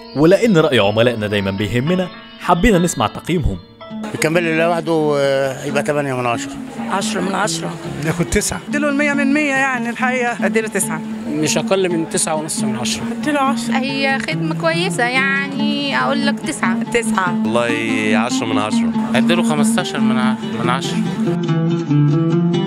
ولأن رأي عملائنا دايما بيهمنا حبينا نسمع تقييمهم الكمال اللي لوحده آه، يبقى 8 من 10 10 من 10 ناخد تسعة اديله المية من مية يعني الحقيقة اديله تسعة مش اقل من تسعة ونص من عشرة اديله 10 هي خدمة كويسة يعني أقول لك تسعة تسعة والله 10 من 10 اديله 15 من ع- من عشرة